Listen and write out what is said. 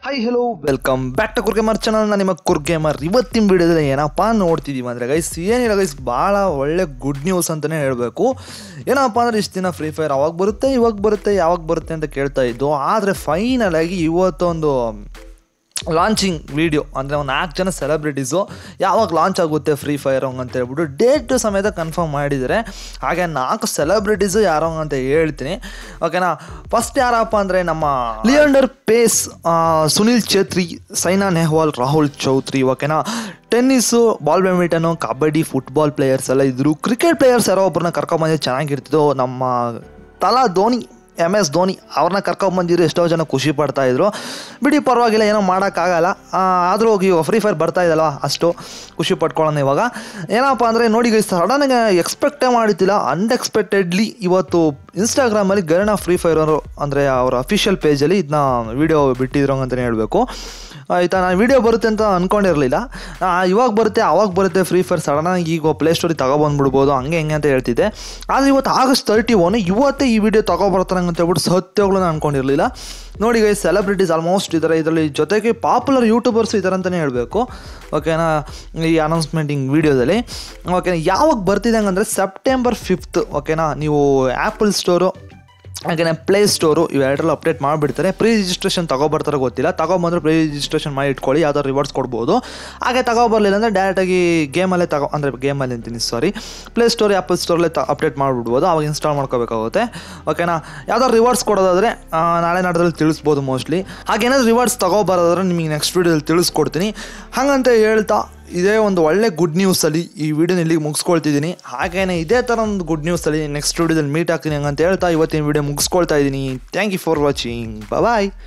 high hello welcome back to Kurgamer channel ನಾನು ನಿಮ್ಮ ಕುರ್ಗೇಮರ್ ಇವತ್ತಿನ ವಿಡಿಯೋದಲ್ಲಿ ಏನಪ್ಪ ನೋಡ್ತಿದ್ದೀವಿ ಅಂದರೆ ಗೈಸ್ ಏನಿಲ್ಲ ಗೈಸ್ ಭಾಳ ಒಳ್ಳೆ ಗುಡ್ ನ್ಯೂಸ್ ಅಂತಲೇ ಹೇಳಬೇಕು ಏನಪ್ಪ ಅಂದರೆ ಇಷ್ಟು ದಿನ ಫ್ರೀ ಫೈರ್ ಅವಾಗ ಬರುತ್ತೆ ಇವಾಗ ಬರುತ್ತೆ ಯಾವಾಗ ಬರುತ್ತೆ ಅಂತ ಕೇಳ್ತಾ ಇದ್ದು ಆದರೆ ಫೈನಲ್ ಆಗಿ ಇವತ್ತೊಂದು ಲಾಂಚಿಂಗ್ ವಿಡಿಯೋ ಅಂದರೆ ಒಂದು ನಾಲ್ಕು ಜನ ಸೆಲೆಬ್ರಿಟೀಸು ಯಾವಾಗ ಲಾಂಚ್ ಆಗುತ್ತೆ ಫ್ರೀ ಫೈರ್ ಅಂತ ಹೇಳ್ಬಿಟ್ಟು ಡೇಟ್ ಸಮೇತ ಕನ್ಫರ್ಮ್ ಮಾಡಿದ್ದಾರೆ ಹಾಗೆ ನಾಲ್ಕು ಸೆಲೆಬ್ರಿಟೀಸು ಯಾರೋ ಅಂತ ಹೇಳ್ತೀನಿ ಓಕೆನಾ ಫಸ್ಟ್ ಯಾರಪ್ಪ ಅಂದರೆ ನಮ್ಮ ಲಿಯಾಂಡರ್ ಪೇಸ್ ಆ, ಸುನಿಲ್ ಛೇತ್ರಿ ಸೈನಾ ನೆಹ್ವಾಲ್ ರಾಹುಲ್ ಚೌತ್ರಿ ಓಕೆನಾ tennis ball badminton kabaddi football players ಎಲ್ಲ ಇದ್ರು ಕ್ರಿಕೆಟ್ ಪ್ಲೇಯರ್ಸ್ ಯಾರೋ ಒಬ್ಬರನ್ನ ಕರ್ಕೊಂಬಂದಿದ್ದು ಚೆನ್ನಾಗಿರ್ತಿತ್ತು ನಮ್ಮ ತಲಾ ಧೋನಿ ಎಮ್ ಎಸ್ ಧೋನಿ ಅವ್ರನ್ನ ಕರ್ಕೊಂಬಂದಿದ್ರು ಎಷ್ಟೋ ಜನ ಖುಷಿ ಪಡ್ತಾ ಇದ್ರು ಬಿಡಿ ಪರವಾಗಿಲ್ಲ ಏನೋ ಮಾಡೋಕ್ಕಾಗಲ್ಲ ಆದರೂ ಹೋಗಿ ಫ್ರೀ ಫೈರ್ ಬರ್ತಾ ಇದಲ್ವ ಅಷ್ಟು ಖುಷಿ ಪಟ್ಕೊಳ್ಳೋಣ ಇವಾಗ ಏನಪ್ಪ ಅಂದರೆ ನೋಡಿ ಸಡನ್ನಾಗಿ ಎಕ್ಸ್ಪೆಕ್ಟೇ ಮಾಡಿದ್ದಿಲ್ಲ ಅನ್ಎಕ್ಸ್ಪೆಕ್ಟೆಡ್ಲಿ ಇವತ್ತು ಇನ್ಸ್ಟಾಗ್ರಾಮಲ್ಲಿ ಗರ್ಣ ಫ್ರೀ ಫೈರ್ ಅವರು ಅಂದರೆ ಅವರ ಅಫಿಷಿಯಲ್ ಪೇಜಲ್ಲಿ ಇದನ್ನ ವಿಡಿಯೋ ಬಿಟ್ಟಿದ್ರು ಅಂತಲೇ ಹೇಳಬೇಕು ಆಯಿತಾ ನಾನು ವಿಡಿಯೋ ಬರುತ್ತೆ ಅಂತ ಅಂದ್ಕೊಂಡಿರಲಿಲ್ಲ ಇವಾಗ ಬರುತ್ತೆ ಅವಾಗ ಬರುತ್ತೆ ಫ್ರೀ ಫೈರ್ ಸಡನ್ನಾಗಿ ಈಗ ಪ್ಲೇಸ್ಟೋರಿಗೆ ತಗೊಬಂದ್ಬಿಡ್ಬೋದು ಹಂಗೆ ಹೆಂಗೆ ಅಂತ ಹೇಳ್ತಿದ್ದೆ ಆದರೆ ಇವತ್ತು ಆಗಸ್ಟ್ ತರ್ಟಿ ಒನ್ ಇವತ್ತೇ ಈ ವಿಡಿಯೋ ತಗೊಬರ್ತಾರೆ ಅಂತ ಹೇಳ್ಬಿಟ್ಟು ಸತ್ಯಗಳು ನಾನು ಅಂದ್ಕೊಂಡಿರಲಿಲ್ಲ ನೋಡಿ ಗೈ ಸೆಲೆಬ್ರಿಟೀಸ್ ಆಲ್ಮೋಸ್ಟ್ ಇದ್ದಾರೆ ಇದರಲ್ಲಿ ಜೊತೆಗೆ ಪಾಪ್ಯುಲರ್ ಯೂಟ್ಯೂಬರ್ಸ್ ಇದ್ದಾರೆ ಅಂತಲೇ ಹೇಳಬೇಕು ಓಕೆನಾ ಈ ಅನೌನ್ಸ್ಮೆಂಟಿಂಗ್ ವೀಡಿಯೋದಲ್ಲಿ ಓಕೆನಾ ಯಾವಾಗ ಬರ್ತಿದೆ ಹಂಗಂದರೆ ಸೆಪ್ಟೆಂಬರ್ ಫಿಫ್ತ್ ಓಕೆನಾ ನೀವು ಆ್ಯಪಲ್ ಸ್ಟೋರು ಹಾಗೆಯೇ ಪ್ಲೇ ಸ್ಟೋರು ಇವೆರಡರಲ್ಲೂ ಅಪ್ಡೇಟ್ ಮಾಡಿಬಿಡ್ತಾರೆ ಪ್ರೀ ರಿಜಿಸ್ಟ್ರೇಷನ್ ತಗೊಬರ್ತಾರೋ ಗೊತ್ತಿಲ್ಲ ತಗೊಬಂದ್ರೆ ಪ್ರೀ ರಿಜಿಸ್ಟ್ರೇಷನ್ ಮಾಡಿ ಇಟ್ಕೊಳ್ಳಿ ಯಾವ್ದಾದ್ರು ರಿವಾರ್ಡ್ಸ್ ಕೊಡ್ಬೋದು ಹಾಗೆ ತಗೊಬರ್ಲಿಲ್ಲ ಅಂದರೆ ಡೈರೆಕ್ಟಾಗಿ ಗೇಮಲ್ಲೇ ತಗೋ ಅಂದರೆ ಗೇಮಲ್ಲಿ ಅಂತೀನಿ ಸಾರಿ ಪ್ಲೇ ಸ್ಟೋರ್ ಆ್ಯಪಲ್ ಸ್ಟೋರಲ್ಲೇ ತ ಅಪ್ಡೇಟ್ ಮಾಡಿಬಿಡ್ಬೋದು ಅವಾಗ ಇನ್ಸ್ಟಾಲ್ ಮಾಡ್ಕೋಬೇಕಾಗುತ್ತೆ ಓಕೆನಾ ಯಾವ್ದಾದ್ರು ರಿವಾರ್ಡ್ಸ್ ಕೊಡೋದಾದರೆ ಆ, ನಾಳೆ ನಾಡ್ದಲ್ಲಿ ತಿಳಿಸ್ಬೋದು ಮೋಸ್ಟ್ಲಿ ಹಾಗೇನಾದ್ರು ರಿವಾರ್ಡ್ಸ್ ತಗೋಬರೋದಾದ್ರೆ ನಿಮಗೆ ನೆಕ್ಸ್ಟ್ ವೀಡಿಯೋದಲ್ಲಿ ತಿಳಿಸ್ಕೊಡ್ತೀನಿ ಹಾಗಂತ ಹೇಳ್ತಾ ಇದೇ ಒಂದು ಒಳ್ಳೆ ಗುಡ್ ನ್ಯೂಸಲ್ಲಿ ಈ ವಿಡಿಯೋನ ಇಲ್ಲಿಗೆ ಮುಗಿಸ್ಕೊಳ್ತಿದ್ದೀನಿ ಹಾಗೇನೆ ಇದೇ ಥರ ಒಂದು ಗುಡ್ ನ್ಯೂಸಲ್ಲಿ ನೆಕ್ಸ್ಟ್ ವಿಡಿಯೋದಲ್ಲಿ ಮೀಟ್ ಆಗ್ತೀನಿ ಹಂಗಂತ ಹೇಳ್ತಾ ಇವತ್ತಿನ ವಿಡಿಯೋ ಮುಗಿಸ್ಕೊಳ್ತಾ ಇದ್ದೀನಿ thank you for watching bye